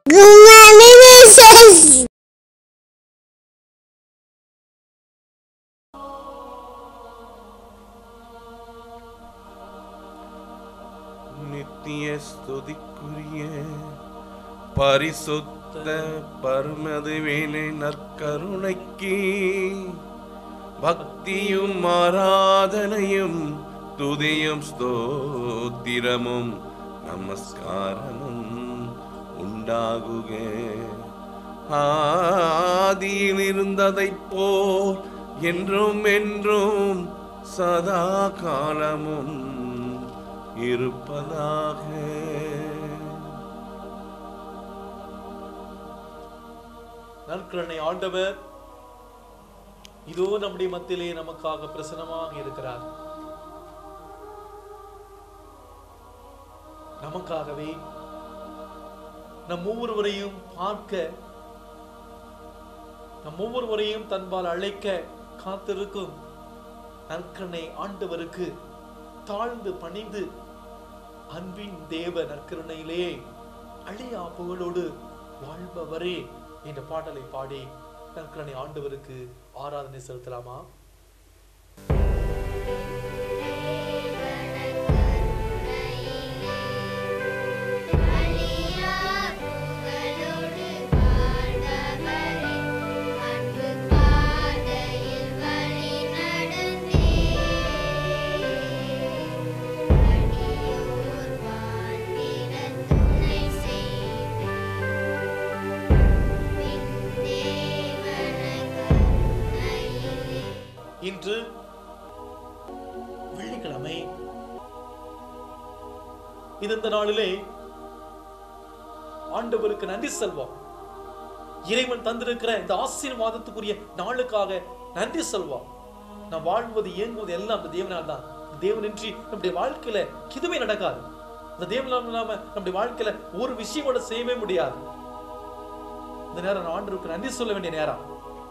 Good morning, Mrs. நித்திய ஸ்துதிக்குரிய பரிசுத்த பரமதுவேலை நற்கருணைக்கு பக்தியும் ஆராதனையும் துதியும் ஸ்தோத்திரமும் நமஸ்காரமும் உண்டாகுக ஆதியில் இருந்ததைப் போல் என்றும் என்றும் சதா காலமும் இருப்பதாக நற்கருணை ஆண்டவர் இதோ நம்முடைய மத்தியிலே நமக்காக பிரசனமாக இருக்கிறார் நமக்காகவே நம் ஒவ்வொருவரையும் பார்க்க நம் ஒவ்வொருவரையும் தன்பால் அழைக்க காத்திருக்கும் நற்கருணை ஆண்டவருக்கு தாழ்ந்து பணிந்து அன்பின் தேவ நற்கருணையிலே அழியா புகழோடு வாழ்பவரே என்ற பாடலை பாடி நற்கருணை ஆண்டவருக்கு ஆராதனை செலுத்தலாமா இன்று வெள்ளிக்கிழமை இது இந்த நாளிலே ஆண்டவருக்கு நன்றி செல்வோம் இறைவன் தந்திருக்கிற இந்த ஆசீர்வாதத்துக்குரிய நாளுக்காக நன்றி செல்வோம் நாம் வாழ்வது இயங்குவது எல்லாம் அந்த தேவனால் தான் தேவனின்றி நம்முடைய வாழ்க்கையில எதுவுமே நடக்காது இந்த தேவனால் இல்லாம நம்முடைய வாழ்க்கையில ஒரு விஷயம் கூட செய்யவே முடியாது இந்த நேரம் நான் ஆண்டவருக்கு நன்றி சொல்ல வேண்டிய நேரம்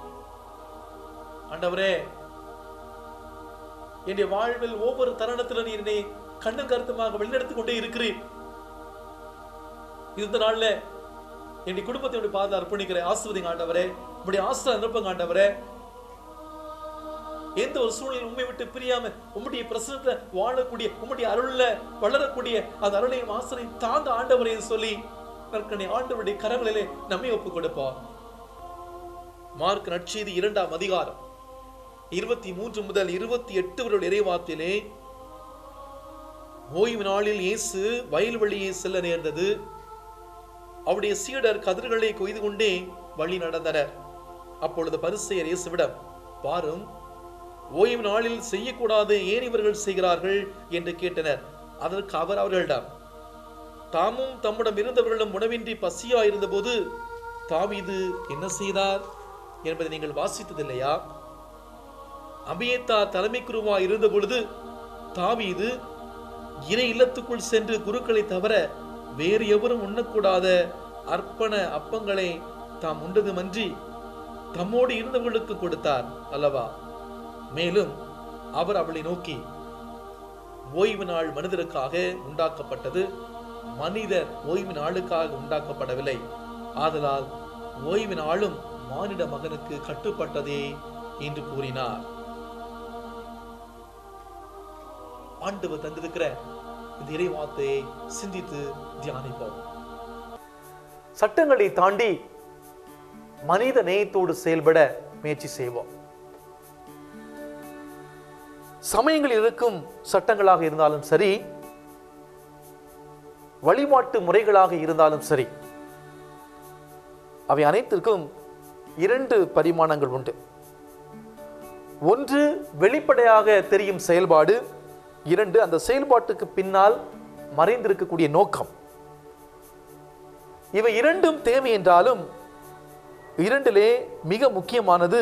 ஆண்டவரே என்னுடைய வாழ்வில் ஒவ்வொரு தருணத்திலும் நீர் என்னை கண்ணும் கருத்துமாக வழிநடத்தி கொண்டே இருக்கிறேன் இந்த நாள்ல என்னுடைய குடும்பத்தை உடைய பாதை அர்ப்பணிக்கிறேன் ஆசிர்வதிங்க ஆண்டவரே உங்களுடைய ஆசிரியர் அனுப்புங்க ஆண்டவரே எந்த ஒரு சூழ்நிலை உண்மை விட்டு பிரியாம உம்முடைய பிரசனத்துல வாழக்கூடிய உம்முடைய அருள்ல வளரக்கூடிய அந்த அருளையும் ஆசிரியை தாங்க ஆண்டவரையும் சொல்லி கற்கனை ஆண்டவருடைய கரங்களிலே நம்மை ஒப்புக் கொடுப்போம் மார்க் நற்செய்தி இரண்டாம் அதிகாரம் இருபத்தி மூன்று முதல் இருபத்தி எட்டு வருட இறைவாத்திலே ஓய்வு நாளில் இயேசு வயல்வெளியே செல்ல நேர்ந்தது அவருடைய சீடர் கதிர்களை கொய்து கொண்டே வழி நடந்தனர் அப்பொழுது பரிசெயர் இயேசுவிடம் பாரும் ஓய்வு நாளில் செய்யக்கூடாது ஏன் இவர்கள் செய்கிறார்கள் என்று கேட்டனர் அதற்கு அவர் அவர்களிடம் தாமும் தம்மிடம் இருந்தவர்களிடம் உணவின்றி பசியா இருந்தபோது தாவீது என்ன செய்தார் என்பதை நீங்கள் வாசித்ததில்லையா அபியத்தா தலைமை குருவா இருந்த பொழுது தாவீது இறை இல்லத்துக்குள் சென்று குருக்களை தவிர வேறு எவரும் உண்ணக்கூடாத அர்ப்பண அப்பங்களை தாம் உண்டதுமன்றி தம்மோடு இருந்தவர்களுக்கு கொடுத்தார் அல்லவா மேலும் அவர் அவளை நோக்கி ஓய்வு நாள் மனிதருக்காக உண்டாக்கப்பட்டது மனிதர் ஓய்வு நாளுக்காக உண்டாக்கப்படவில்லை ஆதலால் ஓய்வு நாளும் மானிட மகனுக்கு கட்டுப்பட்டதே என்று கூறினார் ஆண்டவர் தந்திருக்கிற இந்த இறை வார்த்தையை சிந்தித்து தியானிப்போம் சட்டங்களை தாண்டி மனித நேயத்தோடு செயல்பட முயற்சி செய்வோம் சமயங்களில் இருக்கும் சட்டங்களாக இருந்தாலும் சரி வழிபாட்டு முறைகளாக இருந்தாலும் சரி அவை அனைத்திற்கும் இரண்டு பரிமாணங்கள் உண்டு ஒன்று வெளிப்படையாக தெரியும் செயல்பாடு இரண்டு அந்த செயல்பாட்டுக்கு பின்னால் மறைந்திருக்கக்கூடிய நோக்கம் இவை இரண்டும் தேவை என்றாலும் இரண்டிலே மிக முக்கியமானது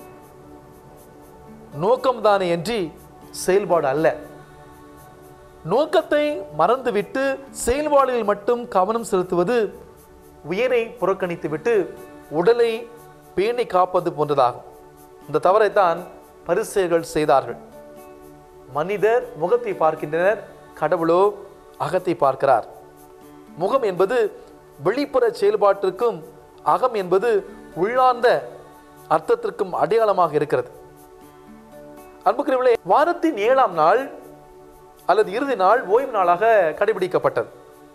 நோக்கம்தானே என்று செயல்பாடு அல்ல நோக்கத்தை மறந்துவிட்டு செயல்பாடுகளில் மட்டும் கவனம் செலுத்துவது உயிரை புறக்கணித்துவிட்டு உடலை பேணி காப்பது போன்றதாகும் இந்த தவறைத்தான் பரிசெயர்கள் செய்தார்கள் மனிதர் முகத்தை பார்க்கின்றனர் கடவுளோ அகத்தை பார்க்கிறார் முகம் என்பது வெளிப்புற செயல்பாட்டிற்கும் அகம் என்பது உள்ளார்ந்த அர்த்தத்திற்கும் அடையாளமாக இருக்கிறது அன்புக்குரியவர்களே வாரத்தின் ஏழாம் நாள் அல்லது இறுதி நாள் ஓய்வு நாளாக கடைபிடிக்கப்பட்டது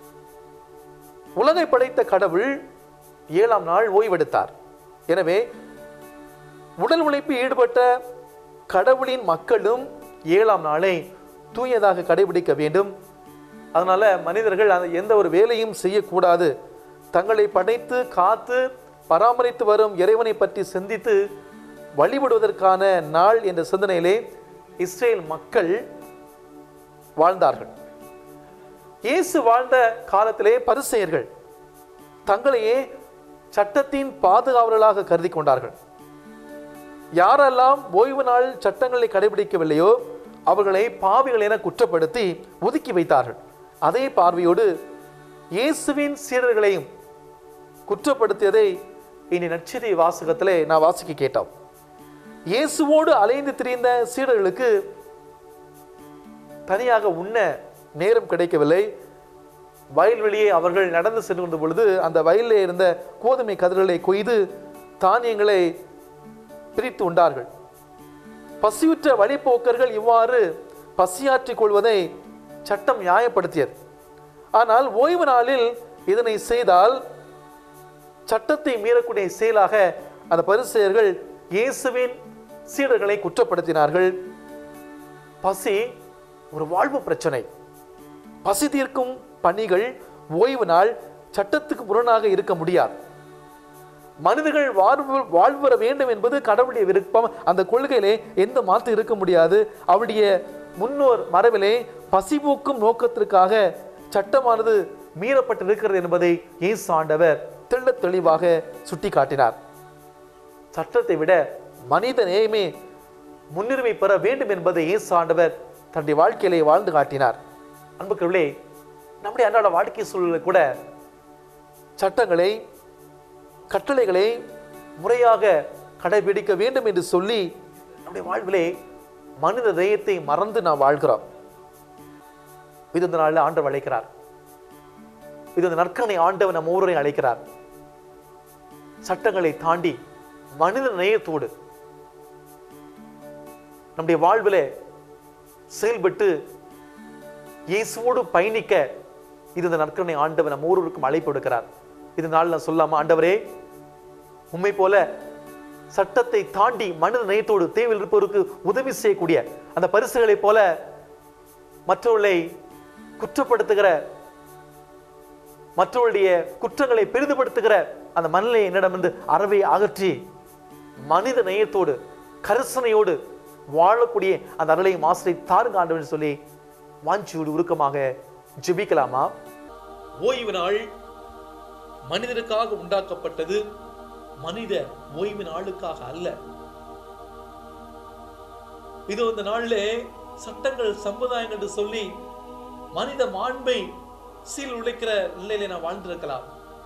உலகை படைத்த கடவுள் ஏழாம் நாள் ஓய்வெடுத்தார் எனவே உடல் உழைப்பில் ஈடுபட்ட கடவுளின் மக்களும் ஏழாம் நாளை தூயதாக கடைபிடிக்க வேண்டும் அதனால மனிதர்கள் அந்த எந்த ஒரு வேலையும் செய்யக்கூடாது தங்களை படைத்து காத்து பராமரித்து வரும் இறைவனை பற்றி சிந்தித்து வழிபடுவதற்கான நாள் என்ற சிந்தனையிலே இஸ்ரேல் மக்கள் வாழ்ந்தார்கள் இயேசு வாழ்ந்த காலத்திலே பரிசெயர்கள் தங்களையே சட்டத்தின் பாதுகாவலர்களாக கருதி கொண்டார்கள் யாரெல்லாம் ஓய்வு நாள் சட்டங்களை கடைபிடிக்கவில்லையோ அவர்களை பாவிகள் என குற்றப்படுத்தி ஒதுக்கி வைத்தார்கள் அதே பார்வையோடு இயேசுவின் சீடர்களையும் குற்றப்படுத்தியதை இனி நற்செய்தி வாசகத்திலே நான் வாசிக்க கேட்டோம் இயேசுவோடு அலைந்து திரிந்த சீடர்களுக்கு தனியாக உண்ண நேரம் கிடைக்கவில்லை வயல்வெளியே அவர்கள் நடந்து சென்று கொண்ட பொழுது அந்த வயலில் இருந்த கோதுமை கதிர்களை கொய்து தானியங்களை பிரித்து உண்டார்கள் பசியுற்ற வழிப்போக்கர்கள் இவ்வாறு பசியாற்றிக் கொள்வதை சட்டம் நியாயப்படுத்தியது ஆனால் ஓய்வு நாளில் இதனை செய்தால் சட்டத்தை மீறக்கூடிய செயலாக அந்த பரிசெயர்கள் இயேசுவின் சீடர்களை குற்றப்படுத்தினார்கள் பசி ஒரு வாழ்வு பிரச்சனை பசி தீர்க்கும் பணிகள் ஓய்வு நாள் சட்டத்துக்கு முரணாக இருக்க முடியாது மனிதர்கள் வாழ்வு வாழ்வு பெற வேண்டும் என்பது கடவுளுடைய விருப்பம் அந்த கொள்கையிலே எந்த மாற்றம் இருக்க முடியாது அவருடைய முன்னோர் மரபிலே பசி போக்கும் நோக்கத்திற்காக சட்டமானது மீறப்பட்டிருக்கிறது என்பதை இயேசு ஆண்டவர் தெள்ளத் தெளிவாக சுட்டி காட்டினார் சட்டத்தை விட மனித நேயமே முன்னுரிமை பெற வேண்டும் என்பதை இயேசு ஆண்டவர் தன்னுடைய வாழ்க்கையிலே வாழ்ந்து காட்டினார் அன்புக்குள்ளே நம்முடைய அன்றாட வாழ்க்கை சூழலில் கூட சட்டங்களை கட்டளைகளை முறையாக கடைபிடிக்க வேண்டும் என்று சொல்லி நம்முடைய வாழ்விலே மனித தெய்யத்தை மறந்து நாம் வாழ்கிறோம் இது இந்த நாளில் ஆண்டவர் அழைக்கிறார் இது இந்த நற்கனை ஆண்டவர் நம்ம ஒவ்வொருவரையும் அழைக்கிறார் சட்டங்களை தாண்டி மனித நேயத்தோடு நம்முடைய வாழ்விலே செயல்பட்டு இயேசுவோடு பயணிக்க இது இந்த நற்கருணை ஆண்டவர் நம்ம ஒவ்வொருவருக்கும் அழைப்பு எடுக்கிறார் இது நாள் நான் சொல்லாம ஆண்டவரே உண்மை போல சட்டத்தை தாண்டி மனித நேயத்தோடு தேவையில் இருப்பவருக்கு உதவி செய்யக்கூடிய அந்த பரிசுகளைப் போல மற்றவர்களை குற்றப்படுத்துகிற மற்றவருடைய குற்றங்களை பெரிதுபடுத்துகிற அந்த மனநிலை என்னிடமிருந்து அறவை அகற்றி மனித நேயத்தோடு கரிசனையோடு வாழக்கூடிய அந்த அருளை மாசத்தை தாருங்க ஆண்டவன் சொல்லி வாஞ்சியோடு உருக்கமாக ஜெபிக்கலாமா ஓய்வு நாள் மனிதனுக்காக உண்டாக்கப்பட்டது மனித ஓய்வு நாளுக்காக அல்ல இது இந்த நாள்ல சட்டங்கள் சம்பிரதாயங்கள் என்று சொல்லி மனித மாண்பை சீல் உழைக்கிற நிலையில நான் வாழ்ந்திருக்கலாம்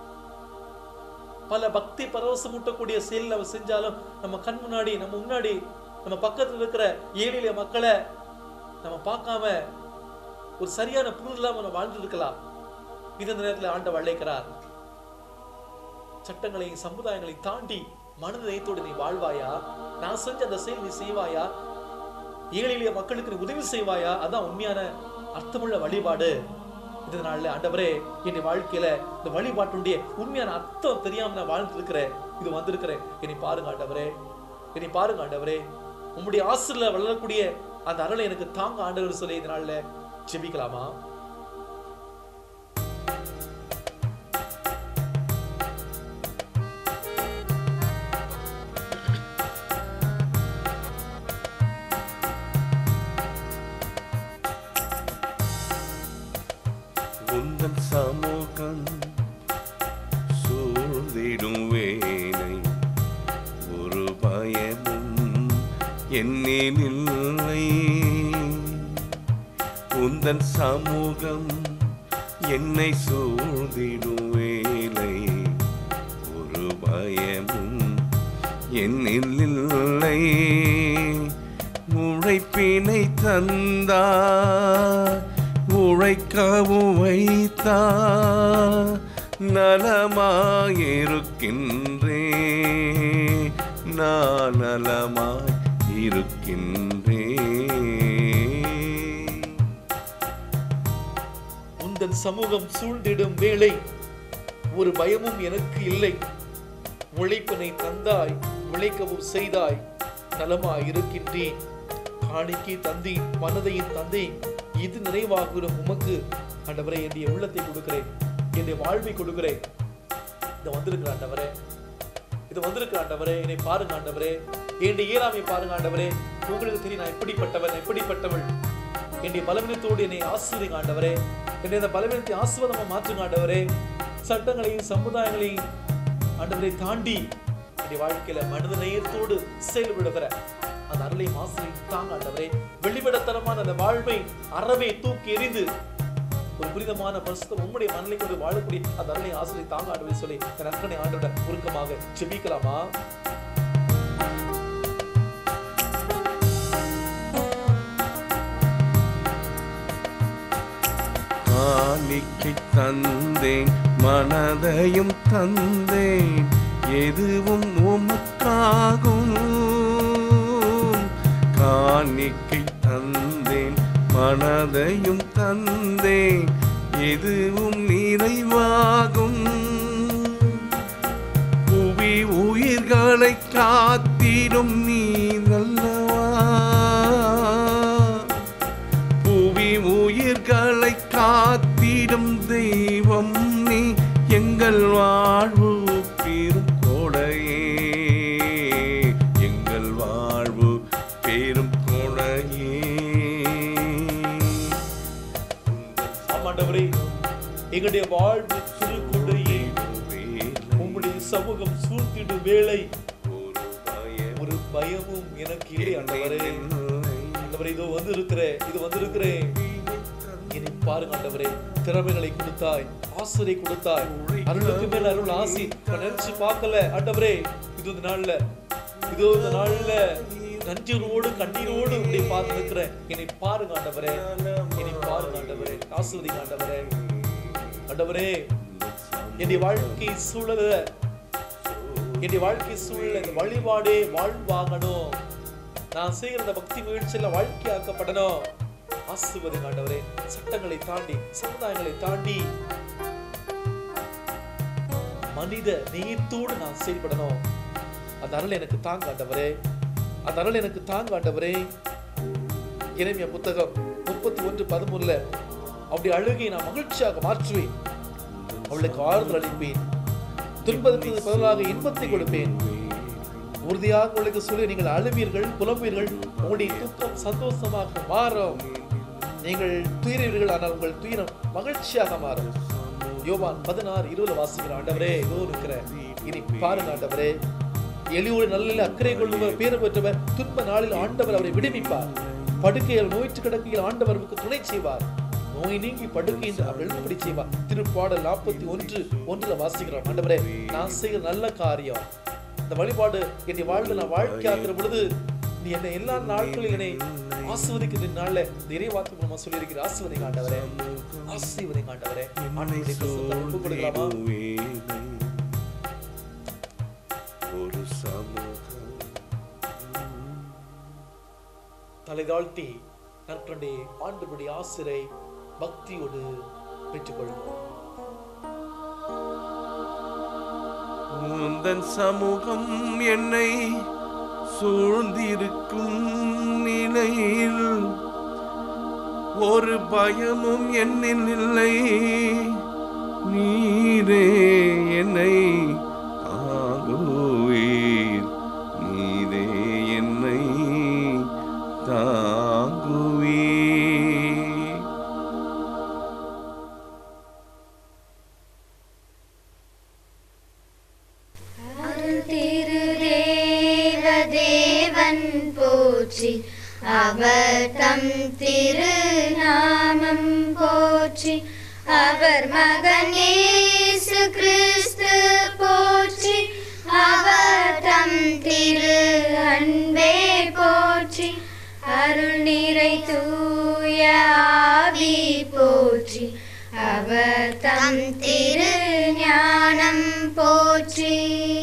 பல பக்தி பரவசமூட்டக்கூடிய செயல் நம்ம செஞ்சாலும் நம்ம கண் முன்னாடி நம்ம முன்னாடி நம்ம பக்கத்துல இருக்கிற ஏழை எளிய மக்களை நம்ம பார்க்காம ஒரு சரியான புரிதல் இல்லாம நம்ம வாழ்ந்திருக்கலாம் இது இந்த நேரத்தில் ஆண்டவர் அழைக்கிறார் சட்டங்களையும் சமுதாயங்களையும் தாண்டி மனது நேயத்தோடு நீ வாழ்வாயா நான் செஞ்ச அந்த செயல் நீ செய்வாயா ஏழை எளிய மக்களுக்கு நீ உதவி செய்வாயா அதான் உண்மையான அர்த்தமுள்ள வழிபாடு இந்த நாள்ல ஆண்டவரே என் வாழ்க்கையில இந்த வழிபாட்டுடைய உண்மையான அர்த்தம் தெரியாம நான் வாழ்ந்து இருக்கிறேன் இது வந்திருக்கிறேன் என்னை பாருங்க ஆண்டவரே என்னை பாருங்க ஆண்டவரே உம்முடைய ஆசிரில வளரக்கூடிய அந்த அருளை எனக்கு தாங்க ஆண்டவர் சொல்லி இந்த நாள்ல ஜெபிக்கலாமா உந்தன் சமூகம் சூழ்ந்திடும் வேலை ஒரு பயமும் என்னில் இல்லை உந்தன் சமூகம் என்னை சூழ்ந்திடும் வேலை ஒரு பயமும் என்னில் இல்லை உழைப்பினை தந்தார் உழைக்கவும் வைத்தார் நலமாயிருக்கின்றே நான் நலமாய் இருக்கின்றே உந்தன் சமூகம் சூழ்ந்திடும் வேளை ஒரு பயமும் எனக்கு இல்லை உழைப்பினை தந்தாய் உழைக்கவும் செய்தாய் நலமாய் இருக்கின்றேன் காணிக்கை தந்தேன் மனதையும் தந்தேன் இது நிறைவாகிடும் உமக்கு ஆண்டவரே என்னுடைய உள்ளத்தை கொடுக்கிறேன் என்னுடைய வாழ்வை கொடுக்கிறேன் இது வந்திருக்கிற ஆண்டவரே இது வந்திருக்கிற ஆண்டவரே என்னை பாருங்க ஆண்டவரே என்னுடைய இயலாமை பாருங்க ஆண்டவரே உங்களுக்கு தெரியும் நான் எப்படிப்பட்டவன் எப்படிப்பட்டவள் என்னுடைய பலவீனத்தோடு என்னை ஆசிரியங்க ஆண்டவரே என்னுடைய அந்த பலவீனத்தை ஆசிர்வாதமா மாற்றுங்க ஆண்டவரே சட்டங்களையும் சமுதாயங்களையும் ஆண்டவரை தாண்டி என்னுடைய வாழ்க்கையில மனித நேயத்தோடு செயல்படுகிற அந்த அருளையும் ஆசிரியை தாங்க ஆண்டவரே வெளிவிடத்தனமான அந்த வாழ்வை அறவே தூக்கி எறிந்து ஒரு புனிதமான பரிசுத்தம் உம்முடைய மனநிலை கொண்டு வாழக்கூடிய அந்த அருளை ஆசிரியை தாங்க ஆண்டவரை சொல்லி தன் நற்கனை ஆண்டோட உருக்கமாக செபிக்கலாமா காணிக்கை தந்தேன் மனதையும் தந்தேன் எதுவும் உமக்காகும் காணிக்கை தந்தேன் மனதையும் தந்தேன் எதுவும் நிறைவாகும் புவி உயிர்களை காத்திடும் நீ நல்லவா புவி உயிர்களை காத்திடும் தெய்வம் நீ எங்கள் வாழ்வு பெரும் கொடையே எங்கள் வாழ்வு பெரும் கொடையே ஆமாண்டவரே எங்களுடைய வாழ்வு திருக்கொடையே உம்முடைய சமூகம் சூழ்த்திடும் வேளை ஒரு பயமும் எனக்கு இல்லை ஆண்டவரே ஆண்டவரே இதோ வந்து இருக்கிறேன் இது வந்து இருக்கிறேன் இனி பாருங்க ஆண்டவரே திறமைகளை கொடுத்தாய் ஆசிரியை கொடுத்தாய் அருளுக்கு மேல அருள் ஆசி நான் நினைச்சு பார்க்கல ஆண்டவரே இது இந்த நாள்ல இதோ இந்த நாள்ல நன்றியோடு கண்ணீரோடு உங்களை பார்த்து நிற்கிறேன் என்னை பாருங்க ஆண்டவரே என்னை பாருங்க ஆண்டவரே ஆசிர்வதிங்க ஆண்டவரே ஆண்டவரே என்னுடைய வாழ்க்கை சூழல என்னுடைய வாழ்க்கை சூழல இந்த வழிபாடே வாழ்வாகணும் நான் செய்கிற இந்த பக்தி முயற்சியில வாழ்க்கையாக்கப்படணும் ஆசிர்வதிங்க ஆண்டவரே சட்டங்களை தாண்டி சமுதாயங்களை தாண்டி மனித நேயத்தோடு நான் செயல்படணும் அந்த அருள் எனக்கு தாங்க ஆண்டவரே அந்த அருள் எனக்கு தாங்க ஆண்டவரே இறைமைய புத்தகம் முப்பத்தி ஒன்று பதிமூணுல அப்படி அழுகை நான் மகிழ்ச்சியாக மாற்றுவேன் அவளுக்கு ஆறுதல் அளிப்பேன் துன்பத்துக்கு பதிலாக இன்பத்தை கொடுப்பேன் உறுதியாக உங்களுக்கு சொல்லி நீங்கள் அழுவீர்கள் புலம்புவீர்கள் உங்களுடைய துக்கம் சந்தோஷமாக மாறும் நீங்கள் துயரீர்கள் ஆனால் உங்கள் துயரம் மகிழ்ச்சியாக மாறும் யோவான் பதினாறு இருபது வாசிக்கிற ஆண்டவரே இதோ இருக்கிற இனி பாருங்க ஆண்டவரே எளியோடு நல்ல அக்கறை கொள்ளுவர் பேர் பெற்றவர் துன்ப நாளில் ஆண்டவர் அவரை விடுவிப்பார் படுக்கையில் நோய்ற்று கிடக்கையில் ஆண்டவர் அவருக்கு துணை செய்வார் நோய் நீங்கி படுக்கையில் அவர் எழுந்தபடி செய்வார் திருப்பாடல் நாற்பத்தி ஒன்று ஒன்றுல வாசிக்கிறோம் ஆண்டவரே நான் செய்கிற நல்ல காரியம் இந்த வழிபாடு என்னை வாழ்வில் நான் வாழ்க்கையாக்குற பொழுது நீ என்னை எல்லா நாட்களிலும் என்னை ஆசிர்வதிக்கிற நாள்ல இந்த இறைவாக்கு மூலமா சொல்லியிருக்கிற ஆசிர்வதிங்க ஆண்டவரே ஆசீர்வதிங்க ஆண்டவரே ஆண்டவருடைய பிரசன்னத்தை ஒப்புக் கொடுக்கலாமா ஒரு சமூகம் தலை தாழ்த்தி நற்கண்டே ஆண்டவருடைய ஆசிரை பக்தியோடு பெற்றுக்கொள்வோம் உந்தன் சமூகம் என்னை சூழ்ந்திருக்கும் நிலையில் ஒரு பயமும் என்னில் இல்லை நீரே என்னை தாங்குவீர் நீரே என்னை தாங்குவீர் திருதேவதேவன் போற்றி அவர் தம் திருநாமம் போற்றி அவர் மகன் இயேசு கிறிஸ்து போற்றி அவர் தம் திரு அன்பே போற்றி அருள் நிறை தூய ஆவி போற்றி அவர் தம் திரு ஞான ஞானம் போற்றி